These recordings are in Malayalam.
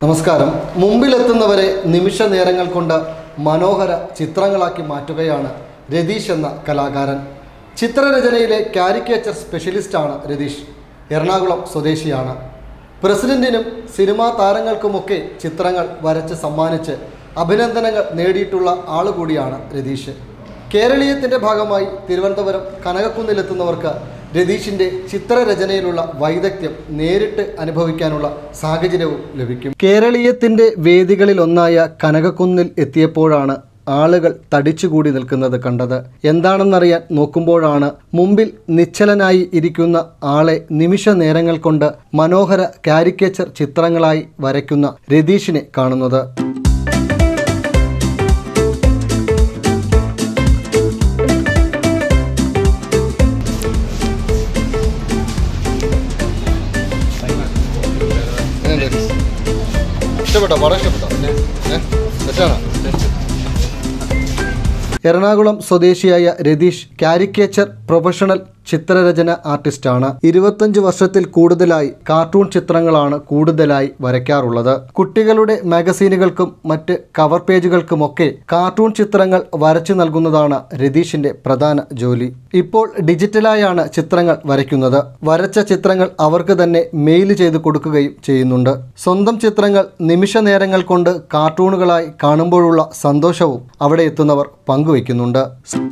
നമസ്കാരം മുമ്പിലെത്തുന്നവരെ നിമിഷ നേരങ്ങൾ കൊണ്ട് മനോഹര ചിത്രങ്ങളാക്കി മാറ്റുകയാണ് രതീഷ് എന്ന കലാകാരൻ ചിത്രരചനയിലെ കാരിക്കേച്ചർ സ്പെഷ്യലിസ്റ്റാണ് രതീഷ് എറണാകുളം സ്വദേശിയാണ് പ്രസിഡന്റിനും സിനിമാ താരങ്ങൾക്കുമൊക്കെ ചിത്രങ്ങൾ വരച്ച് സമ്മാനിച്ച് അഭിനന്ദനങ്ങൾ നേടിയിട്ടുള്ള ആളുകൂടിയാണ് രതീഷ് കേരളീയത്തിൻ്റെ ഭാഗമായി തിരുവനന്തപുരം കനകക്കുന്നിലെത്തുന്നവർക്ക് രതീഷിൻ്റെ ചിത്രരചനയിലുള്ള വൈദഗ്ധ്യം നേരിട്ട് അനുഭവിക്കാനുള്ള സാഹചര്യവും ലഭിക്കും കേരളീയത്തിൻ്റെ വേദികളിലൊന്നായ കനകക്കുന്നിൽ എത്തിയപ്പോഴാണ് ആളുകൾ തടിച്ചുകൂടി നിൽക്കുന്നത് കണ്ടത് എന്താണെന്നറിയാൻ നോക്കുമ്പോഴാണ് മുമ്പിൽ നിശ്ചലനായി ഇരിക്കുന്ന ആളെ നിമിഷ നേരങ്ങൾ കൊണ്ട് മനോഹര കാരിക്കേച്ചർ ചിത്രങ്ങളായി വരയ്ക്കുന്ന രതീഷിനെ കാണുന്നത് ഇഷ്ടപ്പെട്ടോ പടം ഇഷ്ടപ്പെട്ടോ തെറ്റാണോ എറണാകുളം സ്വദേശിയായ രതീഷ് കാരിക്കേച്ചർ പ്രൊഫഷണൽ ചിത്രരചന ആർട്ടിസ്റ്റാണ് ഇരുപത്തഞ്ച് വർഷത്തിൽ കൂടുതലായി കാർട്ടൂൺ ചിത്രങ്ങളാണ് കൂടുതലായി വരയ്ക്കാറുള്ളത് കുട്ടികളുടെ മാഗസീനുകൾക്കും മറ്റ് കവർ പേജുകൾക്കുമൊക്കെ കാർട്ടൂൺ ചിത്രങ്ങൾ വരച്ചു നൽകുന്നതാണ് രതീഷിന്റെ പ്രധാന ജോലി ഇപ്പോൾ ഡിജിറ്റലായാണ് ചിത്രങ്ങൾ വരയ്ക്കുന്നത് വരച്ച ചിത്രങ്ങൾ അവർക്ക് തന്നെ മെയിൽ ചെയ്ത് കൊടുക്കുകയും ചെയ്യുന്നുണ്ട് സ്വന്തം ചിത്രങ്ങൾ നിമിഷ നേരങ്ങൾ കൊണ്ട് കാർട്ടൂണുകളായി കാണുമ്പോഴുള്ള സന്തോഷവും അവിടെ എത്തുന്നവർ പങ്കുവയ്ക്കുന്നുണ്ട്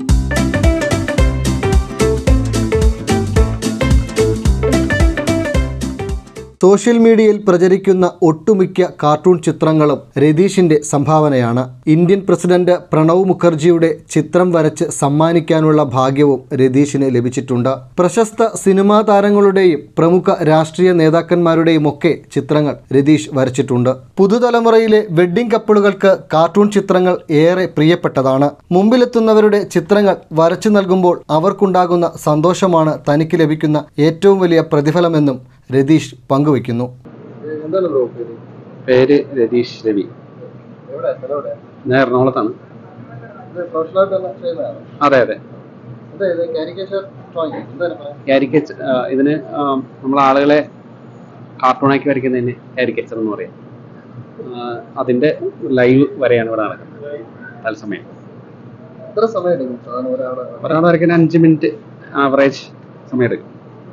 സോഷ്യൽ മീഡിയയിൽ പ്രചരിക്കുന്ന ഒട്ടുമിക്ക കാർട്ടൂൺ ചിത്രങ്ങളും രതീഷിന്റെ സംഭാവനയാണ് ഇന്ത്യൻ പ്രസിഡന്റ് പ്രണവ് മുഖർജിയുടെ ചിത്രം വരച്ച് സമ്മാനിക്കാനുള്ള ഭാഗ്യവും രതീഷിന് ലഭിച്ചിട്ടുണ്ട് പ്രശസ്ത സിനിമാ താരങ്ങളുടെയും പ്രമുഖ രാഷ്ട്രീയ നേതാക്കന്മാരുടെയും ഒക്കെ ചിത്രങ്ങൾ രതീഷ് വരച്ചിട്ടുണ്ട് പുതുതലമുറയിലെ വെഡ്ഡിംഗ് കപ്പിളുകൾക്ക് കാർട്ടൂൺ ചിത്രങ്ങൾ ഏറെ പ്രിയപ്പെട്ടതാണ് മുമ്പിലെത്തുന്നവരുടെ ചിത്രങ്ങൾ വരച്ചു നൽകുമ്പോൾ അവർക്കുണ്ടാകുന്ന സന്തോഷമാണ് തനിക്ക് ലഭിക്കുന്ന ഏറ്റവും വലിയ പ്രതിഫലമെന്നും രതീഷ് പങ്കുവയ്ക്കുന്നു എന്താണ് ബ്രോ പേര് പേര് രതീഷ് രവി എവിടെ സ്ഥലം എവിടെ ഞാൻ എറണാകുളത്താണ് ഇത് പ്രൊഫഷണലായിട്ട് തന്നെ ചെയ്യുന്നതാണ് അതെ അതെ അതെ ഇത് കാരിക്കേച്ചർ ഡ്രോയിങ് എന്താണ് പറയാൻ കാരിക്കച്ച് ഇതിന് നമ്മൾ ആളുകളെ കാർട്ടൂണാക്കി വരയ്ക്കുന്നതിന് കാരിക്കച്ചർ എന്ന് പറയും ആ, അതിന്റെ ലൈവ് വരെയാണ് ഇവിടെ നടക്കുന്നത് തത്സമയം എത്ര സമയം എടുക്കും സാധാരണ ഒരാളെ ഒരാൾ വരയ്ക്കുന്ന അഞ്ച് മിനിറ്റ് ആവറേജ് സമയം എടുക്കും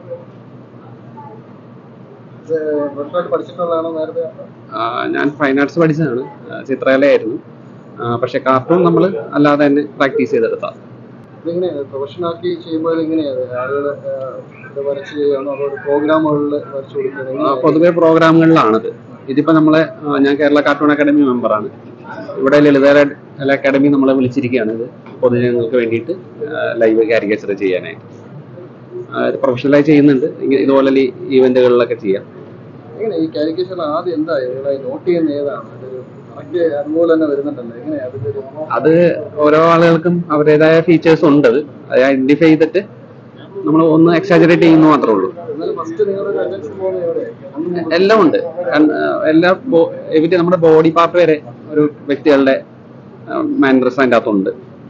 ഇത് പ്രൊഫഷണലായിട്ട് പഠിച്ചിട്ടുള്ളതാണോ നേരത്തെ ആ, ഞാൻ ഫൈൻ ആർട്സ് പഠിച്ചതാണ് ആ, ചിത്രകലയായിരുന്നു ആ, പക്ഷെ കാർട്ടൂൺ നമ്മൾ അല്ലാതെ തന്നെ പ്രാക്ടീസ് ചെയ്തെടുത്താൽ ഇതിങ്ങനെ പ്രൊഫഷണലാക്കി ചെയ്യുമ്പോൾ എങ്ങനെയാണ് ആളുകൾ ഇത് വരച്ച് ചെയ്യുകയാണോ അതോ പ്രോഗ്രാമുകളിൽ വരച്ചു കൊടുക്കുന്നത് ആ, എങ്ങനെയാണ്? പൊതുവെ പ്രോഗ്രാമുകളിലാണിത് ഇതിപ്പോ നമ്മളെ ആ, ഞാൻ കേരള കാർട്ടൂൺ അക്കാദമി മെമ്പറാണ് ഇവിടെ ലളിതകല അക്കാദമി നമ്മളെ വിളിച്ചിരിക്കുകയാണ് ഇത് പൊതുജനങ്ങൾക്ക് വേണ്ടിയിട്ട് ലൈവ് കാരിക്കേച്ചർ ചെയ്യാനായിട്ട് ആ, ഇത് പ്രൊഫഷണലായി ചെയ്യുന്നുണ്ട് ഇങ്ങനെ ഇതുപോലെ ഈവെന്റുകളിലൊക്കെ ചെയ്യാം എങ്ങനെ ഈ കാരിക്കേച്ചർ ആദ്യം എന്താ ഇവിടെ നോട്ട് ചെയ്യുന്ന ഏതാണ് അതൊരു കറക്റ്റ് അതുപോലെ തന്നെ വരുന്നുണ്ടല്ലോ എങ്ങനെയാ അതിന്റെ ഒരു അത് ഓരോ ആളുകൾക്കും അവരുടേതായ ഫീച്ചേഴ്സ് ഉണ്ട് അത് അത് ഐഡന്റിഫൈ ചെയ്തിട്ട് നമ്മൾ ഒന്ന് എക്സാജറേറ്റ് ചെയ്യുന്നു മാത്രമേ ഉള്ളൂ എന്നാലും ഫസ്റ്റ് നിങ്ങളുടെ ടെൻഡൻസി പോകുന്നത് എവിടെ അന്ന് എല്ലാം ഉണ്ട് കാരണം, ആ, എല്ലാ എവിറ്റ് നമ്മുടെ ബോഡി പാർട്ട് വരെ ഒരു വ്യക്തികളുടെ മാനറസ് അതിൻ്റെ അകത്തുണ്ട്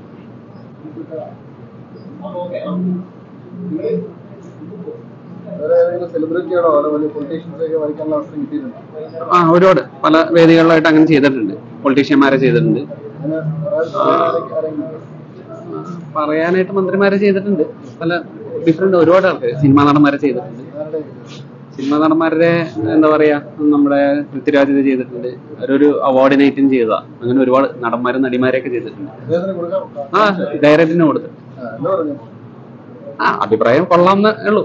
വേറെ ഏതെങ്കിലും സെലിബ്രിറ്റികളോ അതോ വലിയ പൊളിറ്റീഷ്യൻസ് ഒക്കെ വരയ്ക്കാനുള്ള അവസരം കിട്ടിയിട്ടുണ്ടോ ആ ഒരുപാട് പല വേദികളിലായിട്ട് അങ്ങനെ ചെയ്തിട്ടുണ്ട് പൊളിറ്റീഷ്യന്മാരെ ചെയ്തിട്ടുണ്ട് അങ്ങനെ ആരെങ്കിലും- ആരെങ്കിലും പറയാനായിട്ട് മന്ത്രിമാരെ ചെയ്തിട്ടുണ്ട് പല ഡിഫറെന്റ് ഒരുപാട് ആൾക്കാർ സിനിമാ നടന്മാരെ ചെയ്തിട്ടുണ്ട് ആരുടെ സിനിമാ നടന്മാരുടെ എന്താ പറയാ നമ്മുടെ പൃഥ്വിരാജ് ഇത് ചെയ്തിട്ടുണ്ട് അവരൊരു അവാർഡ് നൈറ്റും ചെയ്തതാ അങ്ങനെ ഒരുപാട് നടന്മാരും നടിമാരെയൊക്കെ ചെയ്തിട്ടുണ്ട് അദ്ദേഹത്തിന് കൊടുക്കാം ആ ഡയറക്റ്റിന് കൊടുത്തു ആ, എന്താ പറഞ്ഞു ആ അഭിപ്രായം കൊള്ളാമെന്നേ ഉള്ളൂ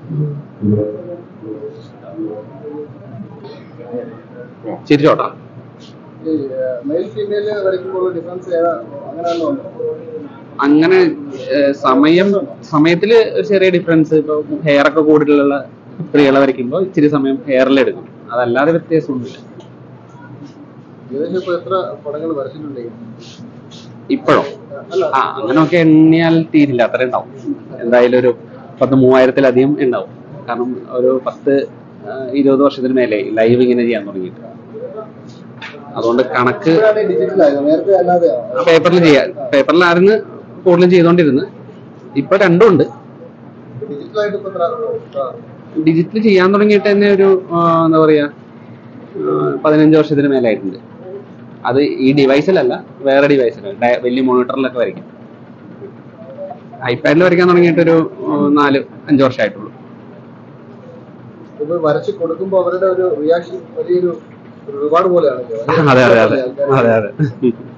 ചിരിച്ചോട്ടാ ഈ മെയിൽ ഫീമെയിൽ വരയ്ക്കുമ്പോൾ ഡിഫറൻസ് ഏതാ അങ്ങനെയാണോ ഉണ്ടോ അങ്ങനെ ഏഹ്, സമയം സമയത്തില് ഒരു ചെറിയ ഡിഫറൻസ് ഇപ്പൊ ഹെയർ ഒക്കെ കൂടുതലുള്ള സ്ത്രീകളെ വരയ്ക്കുമ്പോൾ ഇച്ചിരി സമയം ഹെയറിലെടുക്കും അതല്ലാതെ വ്യത്യാസമൊന്നുമില്ല ഏകദേശം ഇപ്പൊ എത്ര പടങ്ങൾ വരച്ചിട്ടുണ്ട് ഇപ്പോഴും അല്ല ആ അങ്ങനെയൊക്കെ എണ്ണിയാൽ തീരില്ല അത്ര ഉണ്ടാവും എന്തായാലും ഒരു പത്ത് മൂവായിരത്തിലധികം ഉണ്ടാവും കാരണം ഒരു പത്ത് ആ, ഇരുപത് വർഷത്തിന് മേലെ ലൈവ് ഇങ്ങനെ ചെയ്യാൻ തുടങ്ങിയിട്ട് അതുകൊണ്ട് കണക്ക് ഡിജിറ്റൽ ആയിരുന്നു നേരത്തെ അല്ലാതെയാണോ പേപ്പറിൽ ചെയ്യാൻ പേപ്പറിലായിരുന്നു കൂടുതലും ചെയ്തുകൊണ്ടിരുന്നത് ഇപ്പൊ രണ്ടും ഉണ്ട് ഡിജിറ്റൽ ആയിട്ട് ഇപ്പൊ എത്ര ആ, ഡിജിറ്റൽ ചെയ്യാൻ തുടങ്ങിയിട്ട് തന്നെ ഒരു ആ, എന്താ പറയാ പതിനഞ്ച് വർഷത്തിന് മേലായിട്ടുണ്ട് അത് ഈ ഡിവൈസിലല്ല വേറെ ഡിവൈസിലാണ് വലിയ മോണിറ്ററിലൊക്കെ വരയ്ക്കും ഐപാഡിൽ വരയ്ക്കാൻ തുടങ്ങിയിട്ട് ഒരു നാല് അഞ്ച് വർഷമായിട്ടുള്ളൂ ഇത് വരച്ച് കൊടുക്കുമ്പോൾ അവരുടെ ഒരു റിയാക്ഷൻ വലിയൊരു റിവാർഡ് പോലെയാണ് അതെ അതെ അതെ അതെ അതെ